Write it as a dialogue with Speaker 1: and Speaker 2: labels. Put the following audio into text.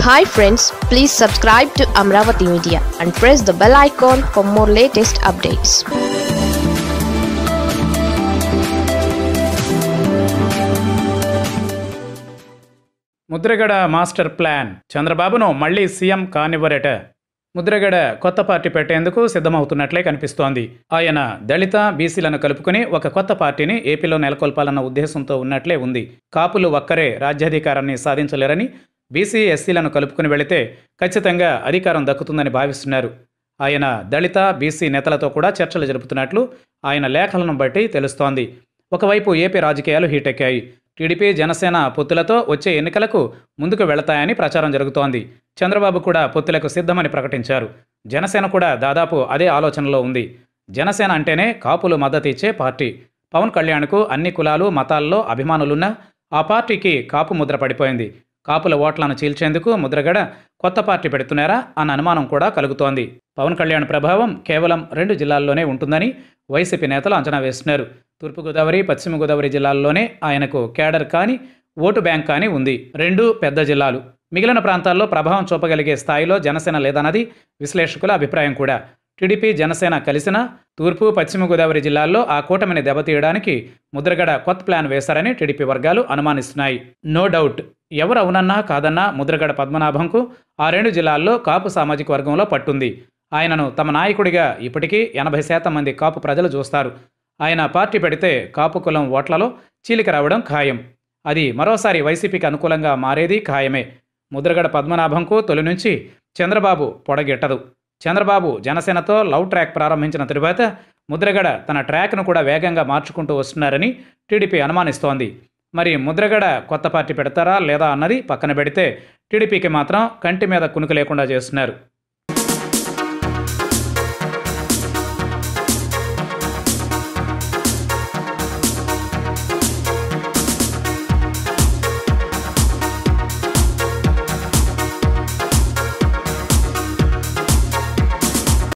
Speaker 1: hi friends please subscribe to Amaravati media and press the bell icon for more latest updates
Speaker 2: Mudragada master plan చంద్రబాబును మళ్లీ CM కానివ్వరట Mudragada కొత్త party పెట్టేందుకు సిద్ధమవుతున్నట్లే కనిపిస్తోంది ఆయన దళిత బీసీలను కలుపుకుని ఒక కొత్త పార్టీని ఏపీలో నెలకొల్పాలన్న ఉద్దేశంతో ఉన్నట్లే ఉంది కాపులు ఒక్కరే రాజ్యాధికారాన్ని సాధించలేరని బీసీ ఎస్సీలను కలుపుకుని వెళితే ఖచ్చితంగా అధికారం దక్కుతుందని భావిస్తున్నారు ఆయన దళిత బీసీ నేతలతో కూడా చర్చలు జరుపుతున్నట్లు ఆయన లేఖలను బట్టి తెలుస్తోంది ఒకవైపు ఏపీ రాజకీయాలు హీటెక్కాయి టీడీపీ జనసేన పొత్తులతో వచ్చే ఎన్నికలకు ముందుకు వెళతాయని ప్రచారం జరుగుతోంది చంద్రబాబు కూడా పొత్తులకు సిద్ధమని ప్రకటించారు జనసేన కూడా దాదాపు అదే ఆలోచనలో ఉంది జనసేన అంటేనే కాపులు మద్దతు ఇచ్చే పార్టీ పవన్ కళ్యాణ్కు అన్ని కులాలు మతాల్లో అభిమానులున్నా ఆ పార్టీకి కాపు ముద్ర పడిపోయింది కాపుల ఓట్లను చీల్చేందుకు ముద్రగడ కొత్త పార్టీ పెడుతున్నారా అన్న అనుమానం కూడా కలుగుతోంది పవన్ కళ్యాణ్ ప్రభావం కేవలం రెండు జిల్లాల్లోనే ఉంటుందని వైసీపీ నేతలు అంచనా వేస్తున్నారు తూర్పుగోదావరి పశ్చిమ గోదావరి జిల్లాల్లోనే ఆయనకు కేడర్ కానీ ఓటు బ్యాంక్ కానీ ఉంది రెండు పెద్ద జిల్లాలు మిగిలిన ప్రాంతాల్లో ప్రభావం చూపగలిగే స్థాయిలో జనసేన లేదన్నది విశ్లేషకుల అభిప్రాయం కూడా టీడీపీ జనసేన కలిసిన తూర్పు పశ్చిమ గోదావరి జిల్లాల్లో ఆ కూటమిని దెబ్బతీయడానికి ముద్రగడ కొత్త ప్లాన్ వేశారని టీడీపీ వర్గాలు అనుమానిస్తున్నాయి నో డౌట్ ఎవరు అవునన్నా కాదన్నా ముద్రగడ పద్మనాభంకు ఆ రెండు జిల్లాల్లో కాపు సామాజిక వర్గంలో పట్టుంది ఆయనను తమ నాయకుడిగా ఇప్పటికీ ఎనభై శాతం మంది కాపు ప్రజలు చూస్తారు ఆయన పార్టీ పెడితే కాపు కులం ఓట్లలో చీలిక రావడం ఖాయం అది మరోసారి వైసీపీకి అనుకూలంగా మారేది ఖాయమే ముద్రగడ పద్మనాభంకు తొలి నుంచి చంద్రబాబు పొడగెట్టదు చంద్రబాబు జనసేనతో లవ్ ట్రాక్ ప్రారంభించిన తరువాత ముద్రగడ తన ట్రాక్ను కూడా వేగంగా మార్చుకుంటూ వస్తున్నారని టీడీపీ అనుమానిస్తోంది మరి ముద్రగడ కొత్త పార్టీ పెడతారా లేదా అన్నది పక్కన పెడితే టీడీపీకి మాత్రం కంటి మీద కునుకు లేకుండా చేస్తున్నారు